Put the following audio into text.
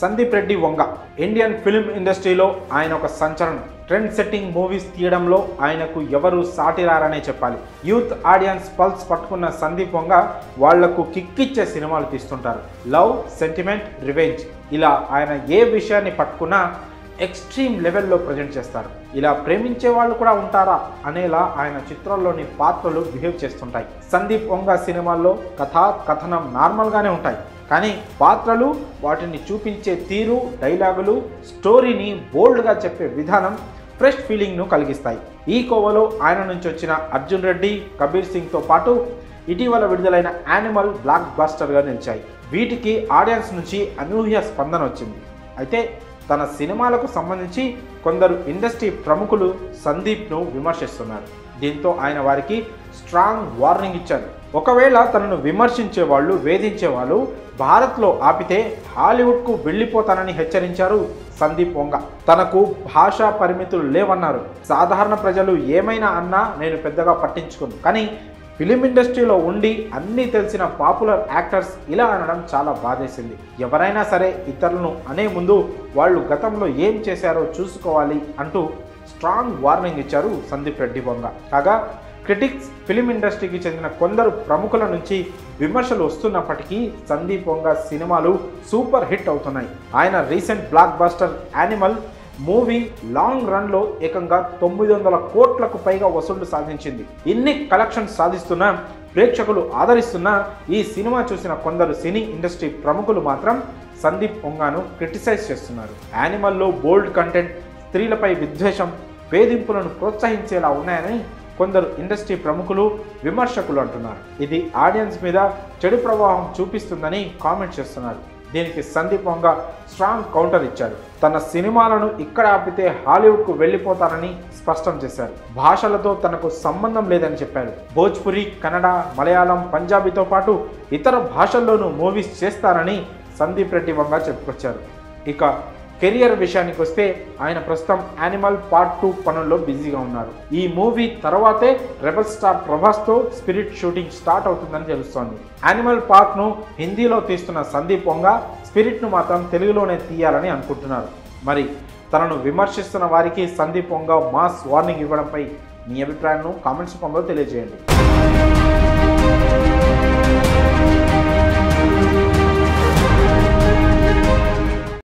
Sandeep Reddy Vanga Indian film ఇండస్ట్రీలో ఆయన ఒక సంచలనం ట్రెండ్ సెట్టింగ్ మూవీస్ తీయడంలో ఆయనకు ఎవరు సాటిరారనే చెప్పాలి యూత్ ఆడియన్స్ పల్స్ పట్టుకున్న సందీప్ వంగ వాళ్లకు కిక్కిచ్చే సినిమాలు తీస్తుంటారు లవ్ సెంటిమెంట్ రివెంజ్ ఇలా ఆయన ఏ విషయాన్ని పట్టుకున్నా ఎక్స్ట్రీమ్ లెవెల్లో ప్రజెంట్ చేస్తారు ఇలా ప్రేమించే వాళ్ళు కూడా ఉంటారా అనేలా ఆయన చిత్రాల్లోని పాత్రలు బిహేవ్ చేస్తుంటాయి సందీప్ వంగ సినిమాల్లో కథ కథనం నార్మల్గానే ఉంటాయి కానీ పాత్రలు వాటిని చూపించే తీరు డైలాగులు స్టోరీని బోల్డ్గా చెప్పే విధానం ఫ్రెష్ ఫీలింగ్ను కలిగిస్తాయి ఈ కోవలో ఆయన నుంచి వచ్చిన అర్జున్ రెడ్డి కబీర్ సింగ్తో పాటు ఇటీవల విడుదలైన యానిమల్ బ్లాక్ బస్టర్గా నిలిచాయి వీటికి ఆడియన్స్ నుంచి అనూహ్య స్పందన వచ్చింది అయితే తన సినిమాలకు సంబంధించి కొందరు ఇండస్ట్రీ ప్రముఖులు సందీప్ను విమర్శిస్తున్నారు దీంతో ఆయన వారికి స్ట్రాంగ్ వార్నింగ్ ఇచ్చారు ఒకవేళ తనను విమర్శించే వాళ్ళు వేధించే వాళ్ళు భారత్లో ఆపితే హాలీవుడ్కు వెళ్ళిపోతానని హెచ్చరించారు సందీప్ వంగ తనకు భాషా పరిమితులు లేవన్నారు సాధారణ ప్రజలు ఏమైనా అన్నా నేను పెద్దగా పట్టించుకోను కానీ ఫిలిం ఇండస్ట్రీలో ఉండి అన్నీ తెలిసిన పాపులర్ యాక్టర్స్ ఇలా అనడం చాలా బాధేసింది ఎవరైనా సరే ఇతరులను అనే ముందు వాళ్ళు గతంలో ఏం చేశారో చూసుకోవాలి అంటూ స్ట్రాంగ్ వార్నింగ్ ఇచ్చారు సందీప్ రెడ్డి బొంగ కాగా క్రిటిక్స్ ఫిలిం ఇండస్ట్రీకి చెందిన కొందరు ప్రముఖుల నుంచి విమర్శలు వస్తున్నప్పటికీ సందీప్ వంగ సినిమాలు సూపర్ హిట్ అవుతున్నాయి ఆయన recent blockbuster Animal movie long రన్లో ఏకంగా తొమ్మిది వందల కోట్లకు పైగా వసూళ్లు సాధించింది ఇన్ని కలెక్షన్స్ సాధిస్తున్నా ప్రేక్షకులు ఆదరిస్తున్నా ఈ సినిమా చూసిన కొందరు సినీ ఇండస్ట్రీ ప్రముఖులు మాత్రం సందీప్ పొంగాను క్రిటిసైజ్ చేస్తున్నారు యానిమల్లో బోల్డ్ కంటెంట్ స్త్రీలపై విద్వేషం వేధింపులను ప్రోత్సహించేలా ఉన్నాయని కొందరు ఇండస్ట్రీ ప్రముఖులు విమర్శకులు అంటున్నారు ఇది ఆడియన్స్ మీద చెడు ప్రభావం చూపిస్తుందని కామెంట్ చేస్తున్నారు దీనికి సందీప్ వంగ స్ట్రాంగ్ కౌంటర్ ఇచ్చారు తన సినిమాలను ఇక్కడ ఆపితే హాలీవుడ్కు వెళ్ళిపోతారని స్పష్టం చేశారు భాషలతో తనకు సంబంధం లేదని చెప్పారు భోజ్పురి కన్నడ మలయాళం పంజాబీతో పాటు ఇతర భాషల్లోనూ మూవీస్ చేస్తారని సందీప్ రెడ్డి వంగ చెప్పుకొచ్చారు ఇక కెరియర్ విషయానికి వస్తే ఆయన ప్రస్తుతం యానిమల్ పార్ట్ టూ పనుల్లో బిజీగా ఉన్నారు ఈ మూవీ తర్వాతే రెబల్ స్టార్ ప్రభాస్తో స్పిరిట్ షూటింగ్ స్టార్ట్ అవుతుందని తెలుస్తోంది యానిమల్ పార్ట్ను హిందీలో తీస్తున్న సందీప్ వంగ స్పిరిట్ను మాత్రం తెలుగులోనే తీయాలని అనుకుంటున్నారు మరి తనను విమర్శిస్తున్న వారికి సందీప్ వంగ మాస్ వార్నింగ్ ఇవ్వడంపై మీ అభిప్రాయాన్ని కామెంట్స్ రూపంలో తెలియజేయండి